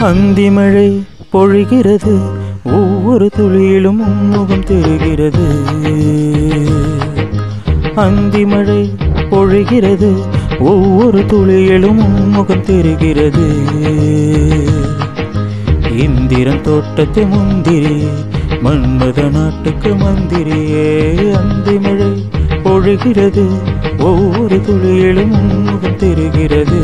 அந்திமழை பொழிகிறது ஒவ்வொரு துளியிலும் உன்முகம் தெரிகிறது அந்திமழை பொழிகிறது ஒவ்வொரு துளியிலும் உன்முகம் தெரிகிறது இந்திரன் தோட்டத்து முந்திரி மன்மத நாட்டுக்கு மந்திரியே அந்திமழை பொழிகிறது ஒவ்வொரு துளியிலும் உன்முகம் தெரிகிறது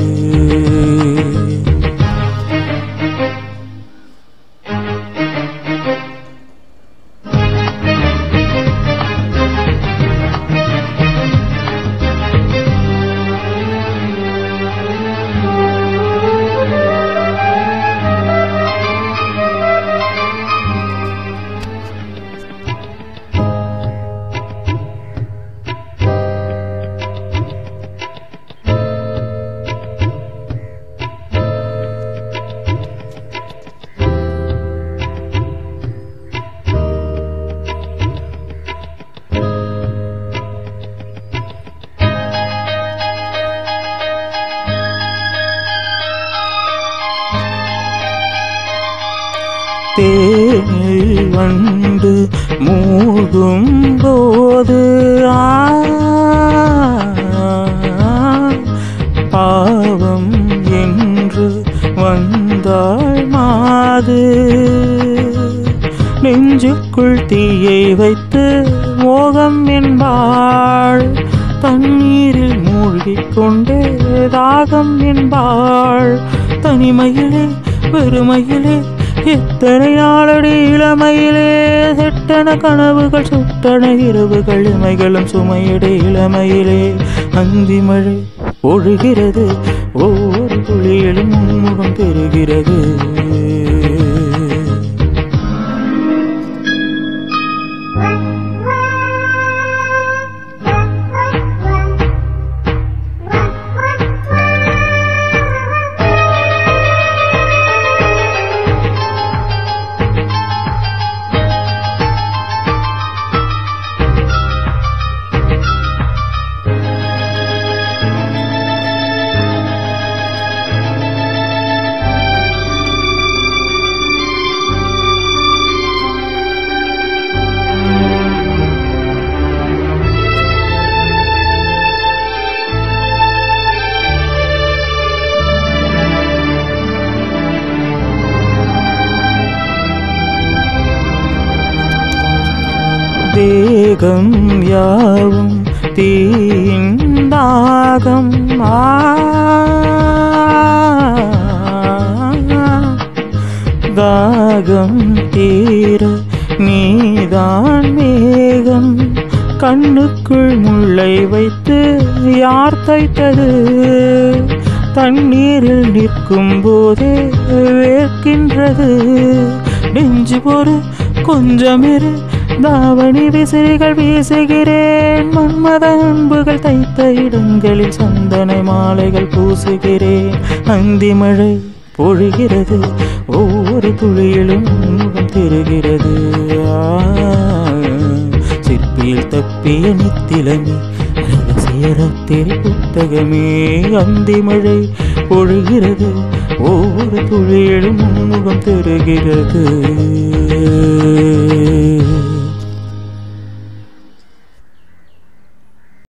தேனில் வண்டு மூழ்கும் போது ஆ, பாவம் என்று வந்தாள் மாது நெஞ்சுக்குள் தீயை வைத்து மோகம் என்பாள் தண்ணீரில் மூழ்கிக் கொண்டே தாகம் என்பாள் தனிமையிலே வெறுமையிலே எத்தனை நாளடி இளமையிலே செட்டன கனவுகள் சுட்டன இரவுகள் இமைகளும் சுமையடி இளமையிலே அந்தி மழை பொழுகிறது ஒவ்வொரு துளியிலும் உன்முகம் பெறுகிறது தேகம் யாவும் தீண்டாகம் ஆ தாகம் தீர நீதான் மேகம் கண்ணுக்குள் முள்ளை வைத்து யார் தைத்தது தண்ணீரில் நிற்கும் போதே வேர்க்கின்றது நெஞ்சு பொறு கொஞ்சமிரு தாவணி விசிறிகள் வீசுகிறேன் மன்மத அன்புகள் தைத்த இடங்களில் சந்தன மாலைகள் பூசுகிறேன் அந்தி மழை பொழிகிறது ஒவ்வொரு துளியிலும் முகம் தெரிகிறது ஆ, சிற்பியில் தப்பிய நித்திலமே ரகசிய ராத்திரி புத்தகமே அந்தி மழை பொழிகிறது ஒவ்வொரு துளியிலும் முகம் தெரிகிறது